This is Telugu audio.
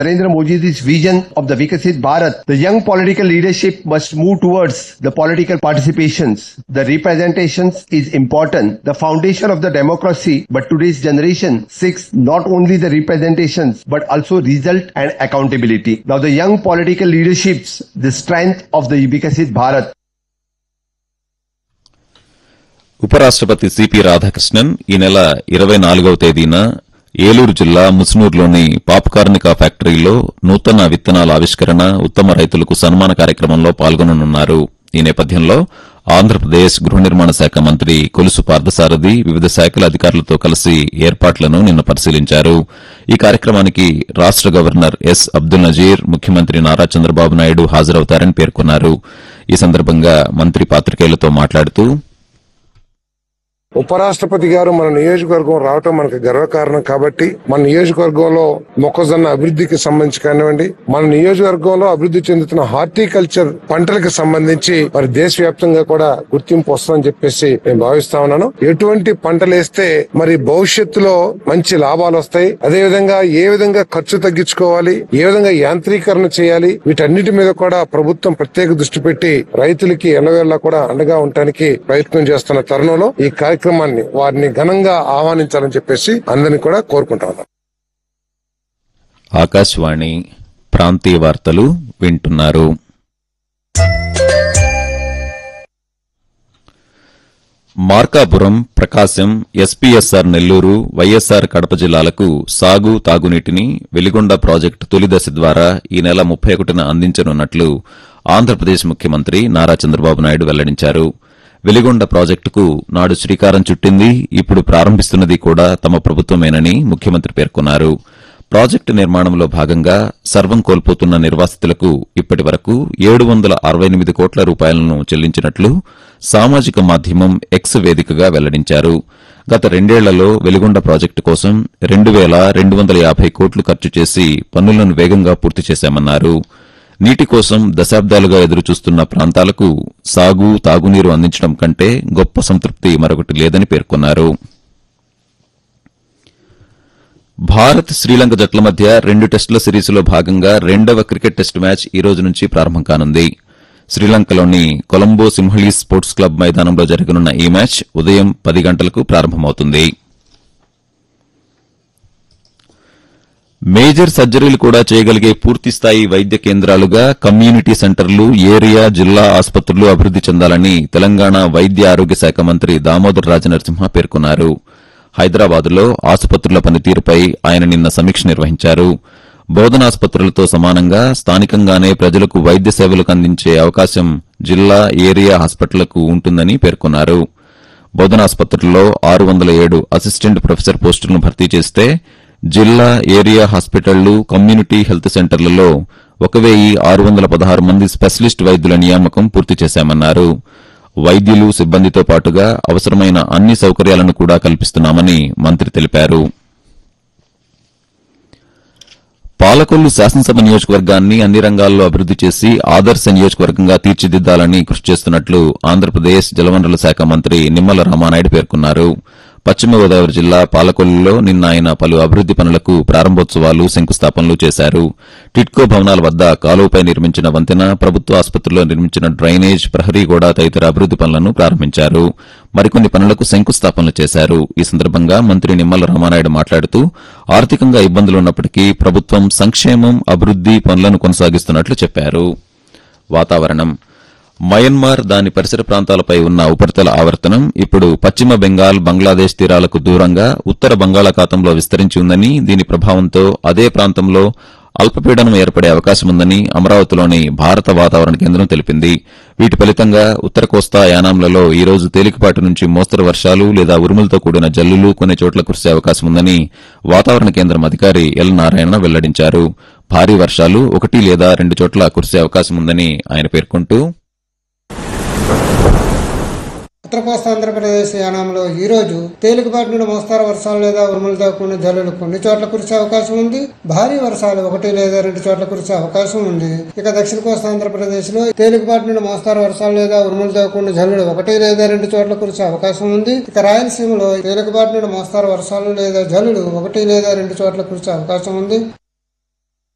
Narendra Modi's vision of the Vikasit Bharat, the young political leadership must move towards the political participations. The representations is important, the foundation of the democracy, but today's generation seeks not only the representations, but also result and accountability. Now the young political leaderships, the strength of the Vikasit Bharat. ఉపరాష్ట్రపతి సిపి రాధాకృష్ణన్ ఈ నెల ఇరవై నాలుగవ తేదీన ఏలూరు జిల్లా ముస్నూరులోని పాపకార్మిక ఫ్యాక్టరీలో నూతన విత్తనాల ఆవిష్కరణ ఉత్తమ రైతులకు సన్మాన కార్యక్రమంలో పాల్గొననున్నారు ఈ నేపథ్యంలో ఆంధ్రప్రదేశ్ గృహ నిర్మాణ శాఖ మంత్రి కొలుసు పార్థసారథి వివిధ శాఖల అధికారులతో కలిసి ఏర్పాట్లను నిన్న పరిశీలించారు ఈ కార్యక్రమానికి రాష్ట గవర్నర్ ఎస్ అబ్దుల్ నజీర్ ముఖ్యమంత్రి నారా చంద్రబాబు నాయుడు హాజరవుతారని పేర్కొన్నారు ఈ సందర్భంగా మంత్రి పాత్రికేయులతో మాట్లాడుతూ ఉపరాష్ట్రపతి గారు మన నియోజకవర్గం రావటం మనకు గర్వకారణం కాబట్టి మన నియోజకవర్గంలో మొక్కజొన్న అభివృద్ధికి సంబంధించి కానివ్వండి మన నియోజకవర్గంలో అభివృద్ధి చెందుతున్న హార్టికల్చర్ పంటలకు సంబంధించి మరి దేశవ్యాప్తంగా కూడా గుర్తింపు వస్తుందని చెప్పేసి నేను భావిస్తా ఉన్నాను ఎటువంటి పంటలు వేస్తే మరి భవిష్యత్తులో మంచి లాభాలు వస్తాయి అదే విధంగా ఏ విధంగా ఖర్చు తగ్గించుకోవాలి ఏ విధంగా యాంత్రీకరణ చేయాలి వీటన్నిటి మీద కూడా ప్రభుత్వం ప్రత్యేక దృష్టి పెట్టి రైతులకి ఎల్లవేళలా కూడా అండగా ఉండటానికి ప్రయత్నం చేస్తున్న తరుణంలో ఈ కార్యక్రమాన్ని వారిని ఘనంగా ఆహ్వానించాలని చెప్పేసి అందరినీ కూడా కోరుకుంటా ఉన్నాను ఆకాశవాణి ప్రాంతీయ వార్తలు వింటున్నారు మార్కాపురం ప్రకాశం ఎస్పీఎస్ఆర్ నెల్లూరు వైఎస్ఆర్ కడప జిల్లాలకు సాగు తాగునీటిని వెలిగొండ ప్రాజెక్టు తొలి దశ ద్వారా ఈ నెల ముప్పై ఒకటిన అందించనున్నట్లు ఆంధ్రప్రదేశ్ ముఖ్యమంత్రి నారా చంద్రబాబు నాయుడు వెల్లడించారు వెలిగొండ ప్రాజెక్టుకు నాడు శ్రీకారం చుట్టింది ఇప్పుడు ప్రారంభిస్తున్నది కూడా తమ ప్రభుత్వమేనని ముఖ్యమంత్రి పేర్కొన్నారు ప్రాజెక్టు నిర్మాణంలో భాగంగా సర్వం కోల్పోతున్న నిర్వాసితులకు ఇప్పటి వరకు ఏడు వందల అరవై ఎనిమిది కోట్ల రూపాయలను చెల్లించినట్లు సామాజిక మాధ్యమం ఎక్స్ వేదికగా వెల్లడించారు గత రెండేళ్లలో వెలిగొండ ప్రాజెక్టు కోసం రెండు వేల రెండు వందల యాభై కోట్లు ఖర్చు చేసి పనులను వేగంగా పూర్తి చేశామన్నారు నీటి కోసం దశాబ్దాలుగా ఎదురుచూస్తున్న ప్రాంతాలకు సాగు తాగునీరు అందించడం కంటే గొప్ప సంతృప్తి మరొకటి లేదని పేర్కొన్నారు భారత్ శ్రీలంక జట్ల మధ్య రెండు టెస్టుల సిరీస్లో భాగంగా రెండవ క్రికెట్ టెస్టు మ్యాచ్ ఈ రోజు నుంచి ప్రారంభం కానుంది శ్రీలంకలోని కొలంబో సింహళీ స్పోర్ట్స్ క్లబ్ మైదానంలో జరగనున్న ఈ మ్యాచ్ ఉదయం పది గంటలకు ప్రారంభమవుతుంది మేజర్ సర్జరీలు కూడా చేయగలిగే పూర్తిస్థాయి వైద్య కేంద్రాలుగా కమ్యూనిటీ సెంటర్లు ఏరియా జిల్లా ఆసుపత్రులు అభివృద్ది చెందాలని తెలంగాణ వైద్య ఆరోగ్య శాఖ మంత్రి దామోదర్ రాజనరసింహ పేర్కొన్నారు హైదరాబాద్లో ఆసుపత్రుల పనితీరుపై ఆయన నిన్న సమీక్ష నిర్వహించారు బోధనాసుపత్రులతో సమానంగా స్థానికంగానే ప్రజలకు వైద్య సేవలకు అందించే అవకాశం జిల్లా ఏరియా హాస్పిటళ్లకు ఉంటుందని పేర్కొన్నారు బోధనాసుపత్రుల్లో ఆరు వందల ఏడు అసిస్టెంట్ ప్రొఫెసర్ పోస్టులను భర్తీ చేస్తే జిల్లా ఏరియా హాస్పిటళ్లు కమ్యూనిటీ హెల్త్ సెంటర్లలో ఒక వెయ్యి ఆరు వందల పదహారు మంది స్పెషలిస్ట్ వైద్యుల నియామకం పూర్తి చేశామన్నారు వైద్యులు సిబ్బందితో పాటుగా అవసరమైన అన్ని సౌకర్యాలను కూడా కల్పిస్తున్నామని మంత్రి తెలిపారు పాలకొల్లు శాసనసభ నియోజకవర్గాన్ని అన్ని రంగాల్లో అభివృద్ది చేసి ఆదర్శ నియోజకవర్గంగా తీర్చిదిద్దాలని కృషి చేస్తున్నట్లు ఆంధ్రప్రదేశ్ జలవనరుల శాఖ మంత్రి నిమ్మల రామానాయుడు పేర్కొన్నారు పశ్చిమ గోదావరి జిల్లా పాలకొల్లులో నిన్న ఆయన పలు అభివృద్ది పనులకు ప్రారంభోత్సవాలు శంకుస్థాపనలు చేశారు టిట్కో భవనాల వద్ద కాలువపై నిర్మించిన వంతెన ప్రభుత్వ ఆసుపత్రిలో నిర్మించిన డ్రైనేజ్ ప్రహరీ గోడ తదితర అభివృద్ది పనులను ప్రారంభించారు మరికొన్ని పనులకు శంకుస్థాపనలు చేశారు ఈ సందర్భంగా మంత్రి నిమ్మల రామానాయుడు మాట్లాడుతూ ఆర్థికంగా ఇబ్బందులున్నప్పటికీ ప్రభుత్వం సంక్షేమం అభివృద్ది పనులను కొనసాగిస్తున్నట్లు చెప్పారు వాతావరణం మయన్మార్ దాని పరిసర ప్రాంతాలపై ఉన్న ఉపరితల ఆవర్తనం ఇప్పుడు పశ్చిమ బెంగాల్ బంగ్లాదేశ్ తీరాలకు దూరంగా ఉత్తర బంగాళాఖాతంలో విస్తరించి ఉందని దీని ప్రభావంతో అదే ప్రాంతంలో అల్పపీడనం ఏర్పడే అవకాశం ఉందని అమరావతిలోని భారత వాతావరణ కేంద్రం తెలిపింది వీటి ఫలితంగా ఉత్తర కోస్తా యానాంలలో ఈ రోజు తేలికపాటి నుంచి మోస్తరు వర్షాలు లేదా ఉరుములతో కూడిన జల్లులు కొన్ని చోట్ల కురిసే అవకాశం ఉందని వాతావరణ కేంద్రం అధికారి ఎల్ నారాయణ వెల్లడించారు భారీ వర్షాలు ఒకటి లేదా రెండు చోట్ల కురిసే అవకాశం ఉందని ఆయన పేర్కొంటూ ఉత్తర కోస్తా ఆంధ్రప్రదేశ్ యానంలో ఈ రోజు తేలికపాటి నుండి మోస్తారు వర్షాలు లేదా ఉరుములతో కూడిన జల్లులు కొన్ని చోట్ల కురిసే అవకాశం ఉంది భారీ వర్షాలు ఒకటి లేదా రెండు చోట్ల కురిసే అవకాశం ఉంది ఇక దక్షిణ కోస్తా ఆంధ్రప్రదేశ్ లో తేలికపాటి నుండి మోస్తారు వర్షాలు లేదా ఉరుములతో కూడిన జల్లులు ఒకటి లేదా రెండు చోట్ల కురిసే అవకాశం ఉంది ఇక రాయలసీమలో తేలికపాటి నుండి మోస్తారు వర్షాలు లేదా జల్లులు ఒకటి లేదా రెండు చోట్ల కురిసే అవకాశం ఉంది